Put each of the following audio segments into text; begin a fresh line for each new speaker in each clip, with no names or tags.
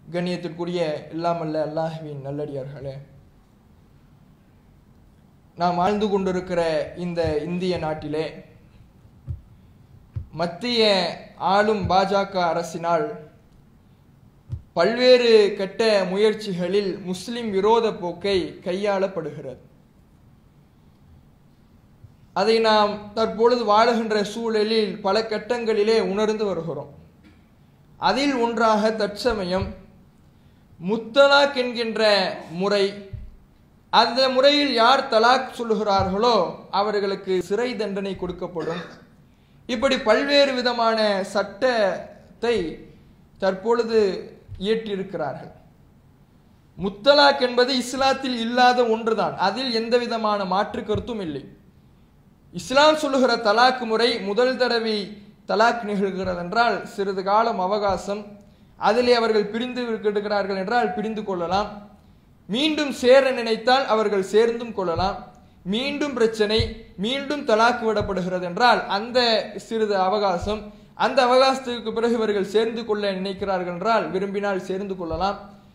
கண்ணியத்திற்குரிய இல்லாமல்ல அல்லாஹ்வின் நல்லடியார்களே நாம் வாழ்ந்து கொண்டிருக்கிற இந்த இந்திய நாட்டிலே மத்திய ஆளும் பாஜக அரசினால் பல்வேறு கெட்ட முயற்சிகளில் முஸ்லிம் விரோத போக்கை கையாளப்படுகிறது அதை நாம் தற்பொழுது வாழுகின்ற சூழலில் பல கட்டங்களிலே உணர்ந்து வருகிறோம் அதில் ஒன்றாக தற்சமயம் முத்தலாக் என்கின்ற முறை அந்த முறையில் யார் தலாக் சொல்லுகிறார்களோ அவர்களுக்கு சிறை தண்டனை கொடுக்கப்படும் இப்படி பல்வேறு விதமான சட்டத்தை தற்பொழுது இயற்றியிருக்கிறார்கள் முத்தலாக் என்பது இஸ்லாத்தில் இல்லாத ஒன்றுதான் அதில் எந்த விதமான மாற்று கருத்தும் இல்லை இஸ்லாம் சொல்லுகிற தலாக் முறை முதல் தடவை தலாக் நிகழ்கிறது என்றால் சிறிது காலம் அவகாசம் அதிலே அவர்கள் பிரிந்து இருக்கிறார்கள் என்றால் பிரிந்து கொள்ளலாம் மீண்டும் சேர நினைத்தால் அவர்கள் சேர்ந்தும் கொள்ளலாம் மீண்டும் பிரச்சனை மீண்டும் தலாக்கு விடப்படுகிறது என்றால் அந்த சிறிது அவகாசம் அந்த அவகாசத்துக்கு பிறகு இவர்கள் சேர்ந்து கொள்ள நினைக்கிறார்கள் என்றால் விரும்பினால் சேர்ந்து கொள்ளலாம்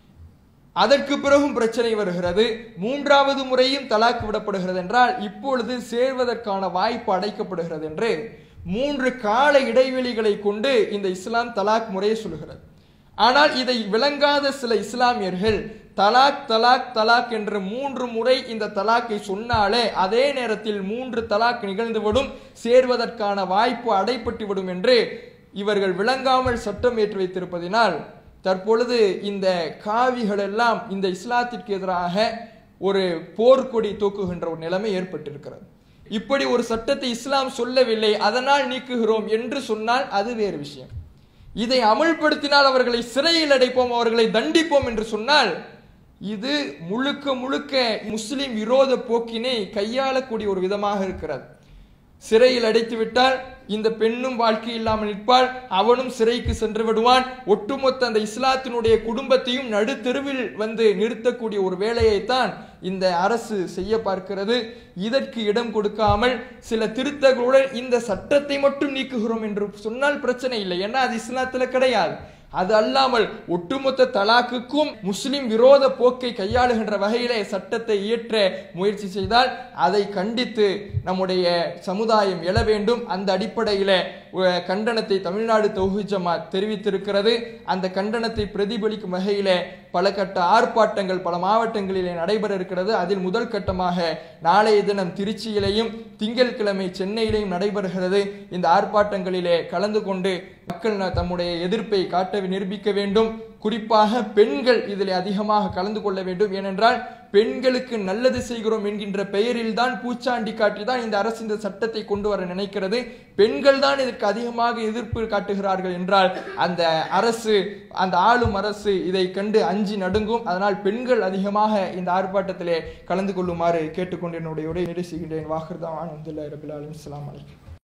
அதற்கு பிறகும் பிரச்சனை வருகிறது மூன்றாவது முறையும் தலாக்கு விடப்படுகிறது என்றால் இப்பொழுது சேர்வதற்கான வாய்ப்பு அடைக்கப்படுகிறது என்று மூன்று கால இடைவெளிகளை கொண்டு இந்த இஸ்லாம் தலாக் முறையை சொல்கிறது ஆனால் இதை விளங்காத சில இஸ்லாமியர்கள் தலாக் தலாக் தலாக் என்று மூன்று முறை இந்த தலாக்கை சொன்னாலே அதே நேரத்தில் மூன்று தலாக் நிகழ்ந்துவிடும் சேர்வதற்கான வாய்ப்பு அடைப்பட்டு விடும் என்று இவர்கள் விளங்காமல் சட்டம் ஏற்றி வைத்திருப்பதினால் தற்பொழுது இந்த காவிகள் எல்லாம் இந்த இஸ்லாத்திற்கு எதிராக ஒரு போர்க்கொடி தூக்குகின்ற ஒரு நிலைமை ஏற்பட்டிருக்கிறது இப்படி ஒரு சட்டத்தை இஸ்லாம் சொல்லவில்லை அதனால் நீக்குகிறோம் என்று சொன்னால் அது வேறு விஷயம் இதை அமல்படுத்தினால் அவர்களை சிறையில் அடைப்போம் அவர்களை தண்டிப்போம் என்று சொன்னால் இது முழுக்க முழுக்க முஸ்லிம் விரோத போக்கினை கையாளக்கூடிய ஒரு விதமாக இருக்கிறது சிறையில் அடைத்து விட்டால் இந்த பெண்ணும் வாழ்க்கை இல்லாமல் நிற்பாள் அவனும் சிறைக்கு சென்று விடுவான் ஒட்டுமொத்த அந்த இஸ்லாத்தினுடைய குடும்பத்தையும் நடுத்தெருவில் வந்து நிறுத்தக்கூடிய ஒரு வேலையைத்தான் இந்த அரசு செய்ய பார்க்கிறது இதற்கு இடம் கொடுக்காமல் சில திருத்தங்களுடன் இந்த சட்டத்தை மட்டும் நீக்குகிறோம் என்று சொன்னால் பிரச்சனை இல்லை ஏன்னா அது இஸ்லாத்துல கிடையாது அது அல்லாமல் ஒட்டுமொத்த தலாக்குக்கும் முஸ்லிம் விரோத போக்கை கையாளுகின்ற வகையிலே சட்டத்தை இயற்ற முயற்சி செய்தால் அதை கண்டித்து நம்முடைய சமுதாயம் எழ வேண்டும் அந்த அடிப்படையில அஹ், கண்டனத்தை தமிழ்நாடு தௌஹி ஜமாத் தெரிவித்திருக்கிறது அந்த கண்டனத்தை பிரதிபலிக்கும் வகையிலே பல கட்ட ஆர்ப்பாட்டங்கள் பல மாவட்டங்களிலே நடைபெற இருக்கிறது அதில் முதல் கட்டமாக நாளைய தினம் திருச்சியிலேயும் திங்கட்கிழமை சென்னையிலேயும் நடைபெறுகிறது இந்த ஆர்ப்பாட்டங்களிலே கலந்து கொண்டு மக்கள் ந- தம்முடைய எதிர்ப்பை காட்ட நிரூபிக்க வேண்டும் குறிப்பாக பெண்கள் இதில் அதிகமாக கலந்து கொள்ள வேண்டும் ஏனென்றால் பெண்களுக்கு நல்லது செய்கிறோம் என்கின்ற பெயரில் தான் பூச்சாண்டி காட்டி தான் இந்த அரசு இந்த சட்டத்தை கொண்டு வர நினைக்கிறது பெண்கள் தான் இதற்கு அதிகமாக எதிர்ப்பு காட்டுகிறார்கள் என்றால் அந்த அரசு அந்த ஆளும் அரசு இதை கண்டு அஞ்சி நடுங்கும் அதனால் பெண்கள் அதிகமாக இந்த ஆர்ப்பாட்டத்திலே கலந்து கொள்ளுமாறு கேட்டுக்கொண்டு என்னுடைய உரை நிறைவு செய்கின்றேன் வாக்குதான் அலமதுல்லா ரபில் அலிம் அஸ்ஸலாமு அலைக்கும்